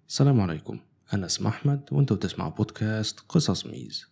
السلام عليكم أنا اسم أحمد وأنتوا بتسمعوا بودكاست قصص ميز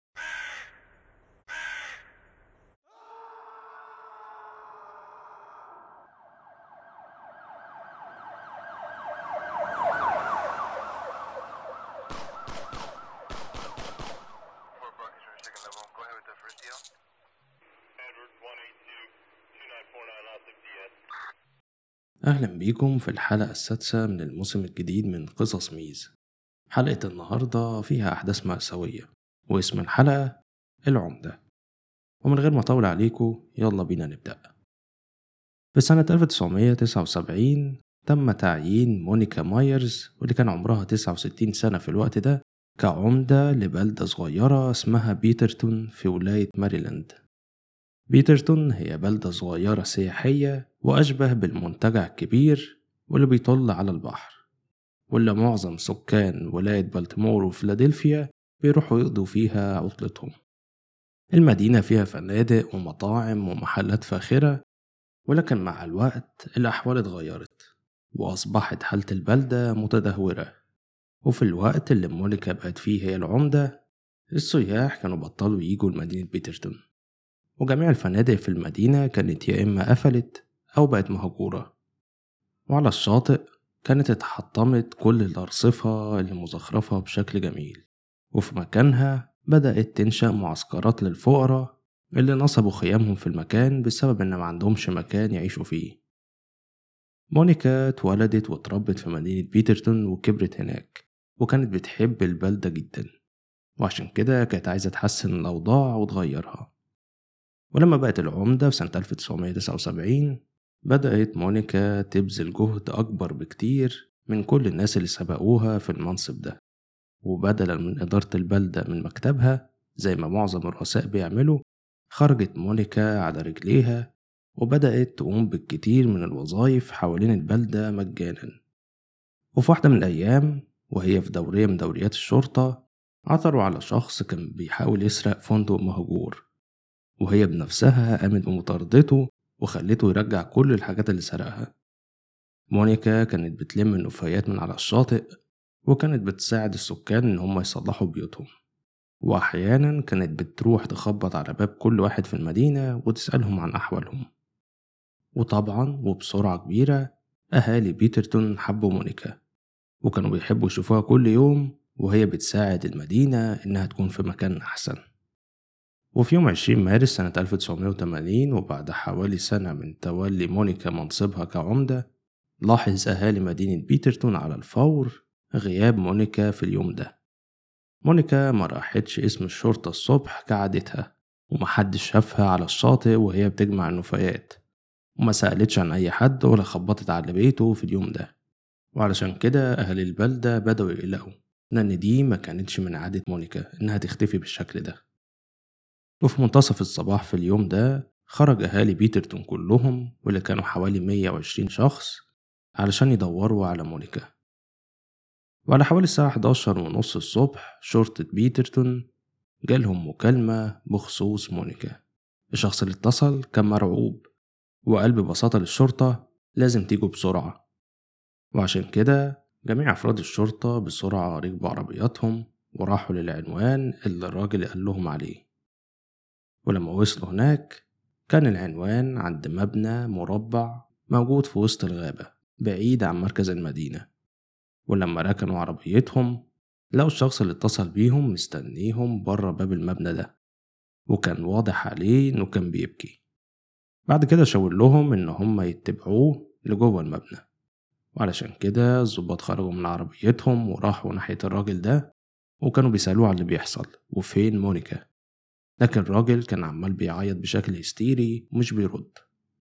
Fort Buck is your second level. Go ahead with the first deal. Edward 182 2949 Los DS. أهلا بيكم في الحلقة السادسة من الموسم الجديد من قصص ميز حلقة النهاردة فيها أحداث مأساوية واسم الحلقة العمدة ومن غير ما أطول عليكم يلا بينا نبدأ في سنة 1979 تم تعيين مونيكا مايرز واللي كان عمرها 69 سنة في الوقت ده كعمدة لبلدة صغيرة اسمها بيترتون في ولاية ماريلاند بيترتون هي بلدة صغيرة سياحية وأشبه بالمنتجع الكبير واللي بيطل على البحر واللي معظم سكان ولاية بالتيمور وفيلادلفيا بيروحوا يقضوا فيها عطلتهم المدينة فيها فنادق ومطاعم ومحلات فاخرة ولكن مع الوقت الأحوال اتغيرت وأصبحت حالة البلدة متدهورة وفي الوقت اللي مونيكا بقت فيه هي العمدة السياح كانوا بطلوا يجوا لمدينة بيترتون وجميع الفنادق في المدينة كانت يا إما قفلت أو بقت مهجورة وعلى الشاطئ كانت اتحطمت كل الأرصفة اللي مزخرفة بشكل جميل وفي مكانها بدأت تنشأ معسكرات للفقراء اللي نصبوا خيامهم في المكان بسبب إن ما عندهمش مكان يعيشوا فيه مونيكا اتولدت واتربت في مدينة بيترتون وكبرت هناك وكانت بتحب البلدة جدا وعشان كده كانت عايزة تحسن الأوضاع وتغيرها ولما بقت العمدة في سنة 1979 بدأت مونيكا تبذل جهد أكبر بكتير من كل الناس اللي سبقوها في المنصب ده وبدلا من إدارة البلدة من مكتبها زي ما معظم الرؤساء بيعملوا خرجت مونيكا على رجليها وبدأت تقوم بالكتير من الوظائف حوالين البلدة مجانا وفي واحدة من الأيام وهي في دورية من دوريات الشرطة عثروا على شخص كان بيحاول يسرق فندق مهجور وهي بنفسها قامت بمطاردته وخلته يرجع كل الحاجات اللي سرقها مونيكا كانت بتلم النفايات من على الشاطئ وكانت بتساعد السكان إن هم يصلحوا بيوتهم وأحيانا كانت بتروح تخبط على باب كل واحد في المدينة وتسألهم عن أحوالهم وطبعا وبسرعة كبيرة أهالي بيترتون حبوا مونيكا وكانوا بيحبوا يشوفوها كل يوم وهي بتساعد المدينة إنها تكون في مكان أحسن وفي يوم 20 مارس سنة 1980 وبعد حوالي سنة من تولي مونيكا منصبها كعمدة لاحظ أهالي مدينة بيترتون على الفور غياب مونيكا في اليوم ده مونيكا ما راحتش اسم الشرطة الصبح كعادتها ومحدش شافها على الشاطئ وهي بتجمع النفايات وما سألتش عن أي حد ولا خبطت على بيته في اليوم ده وعلشان كده أهل البلدة بدأوا يقلقوا لأن دي ما كانتش من عادة مونيكا إنها تختفي بالشكل ده وفي منتصف الصباح في اليوم ده خرج أهالي بيترتون كلهم واللي كانوا حوالي 120 شخص علشان يدوروا على مونيكا وعلى حوالي الساعة 11 ونص الصبح شرطة بيترتون جالهم مكالمة بخصوص مونيكا الشخص اللي اتصل كان مرعوب وقال ببساطة للشرطة لازم تيجوا بسرعة وعشان كده جميع أفراد الشرطة بسرعة ركبوا عربياتهم وراحوا للعنوان اللي الراجل قال لهم عليه ولما وصلوا هناك كان العنوان عند مبنى مربع موجود في وسط الغابة بعيد عن مركز المدينة ولما ركنوا عربيتهم لقوا الشخص اللي اتصل بيهم مستنيهم بره باب المبنى ده وكان واضح عليه إنه كان بيبكي بعد كده شاور لهم إن هما يتبعوه لجوه المبنى وعلشان كده الظباط خرجوا من عربيتهم وراحوا ناحية الراجل ده وكانوا بيسألوه على اللي بيحصل وفين مونيكا لكن الراجل كان عمال بيعيط بشكل هستيري ومش بيرد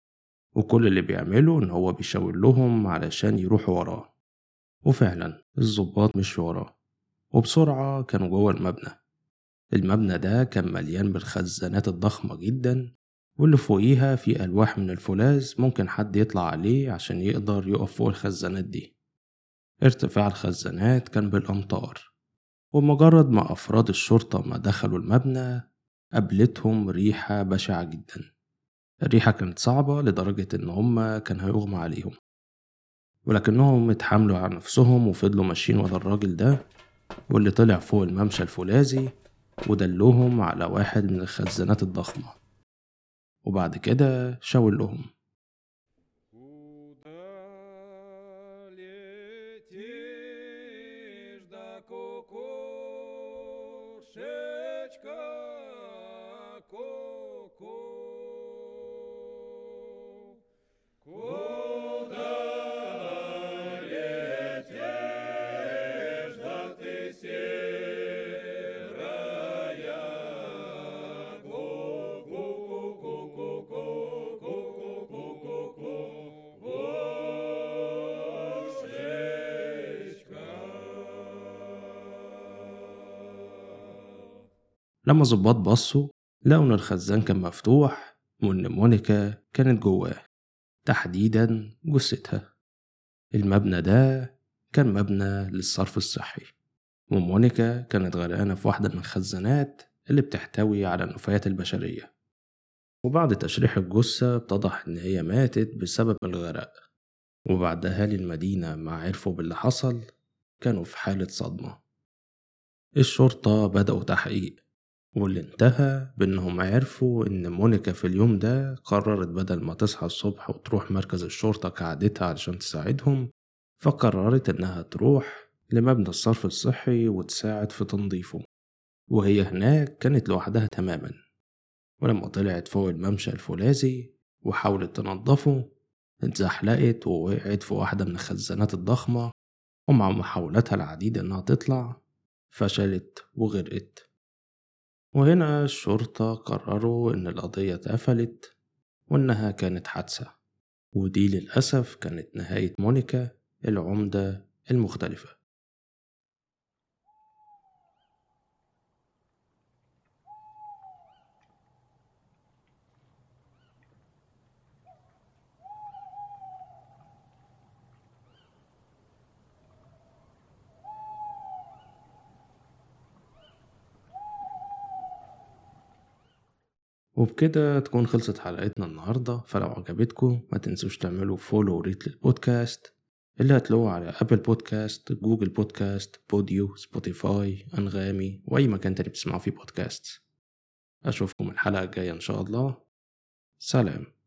وكل اللي بيعمله إن هو بيشاور لهم علشان يروحوا وراه وفعلا الظباط مشوا وراه وبسرعة كانوا جوه المبنى المبنى ده كان مليان بالخزانات الضخمة جدا واللي فوقيها في ألواح من الفولاذ ممكن حد يطلع عليه عشان يقدر يقف فوق الخزانات دي ارتفاع الخزانات كان بالأمتار ومجرد ما أفراد الشرطة ما دخلوا المبنى قابلتهم ريحة بشعة جدا الريحة كانت صعبة لدرجة إن هما كان هيغمى عليهم ولكنهم اتحاملوا على نفسهم وفضلوا ماشيين ورا الراجل ده واللي طلع فوق الممشى الفولاذي ودلهم على واحد من الخزانات الضخمة وبعد كده شاور لهم Куда летишь, да кукушечка, ку-ку? Куда летишь, да ты серая, لما الظباط بصوا لقوا إن الخزان كان مفتوح وإن مونيكا كانت جواه تحديدا جثتها المبنى ده كان مبنى للصرف الصحي ومونيكا كانت غرقانة في واحدة من الخزانات اللي بتحتوي على النفايات البشرية وبعد تشريح الجثة اتضح إن هي ماتت بسبب الغرق وبعد أهالي المدينة ما عرفوا باللي حصل كانوا في حالة صدمة الشرطة بدأوا تحقيق واللي انتهى بإنهم عرفوا إن مونيكا في اليوم ده قررت بدل ما تصحى الصبح وتروح مركز الشرطة كعادتها علشان تساعدهم فقررت إنها تروح لمبنى الصرف الصحي وتساعد في تنظيفه وهي هناك كانت لوحدها تماما ولما طلعت فوق الممشى الفولاذي وحاولت تنظفه اتزحلقت ووقعت في واحدة من الخزانات الضخمة ومع محاولاتها العديدة إنها تطلع فشلت وغرقت وهنا الشرطة قرروا إن القضية اتقفلت وإنها كانت حادثة ودي للأسف كانت نهاية مونيكا العمدة المختلفة وبكده تكون خلصت حلقتنا النهاردة فلو عجبتكم ما تنسوش تعملوا فولو وريت للبودكاست اللي هتلاقوه على أبل بودكاست جوجل بودكاست بوديو سبوتيفاي أنغامي وأي مكان تاني بتسمعوا فيه بودكاست أشوفكم الحلقة الجاية إن شاء الله سلام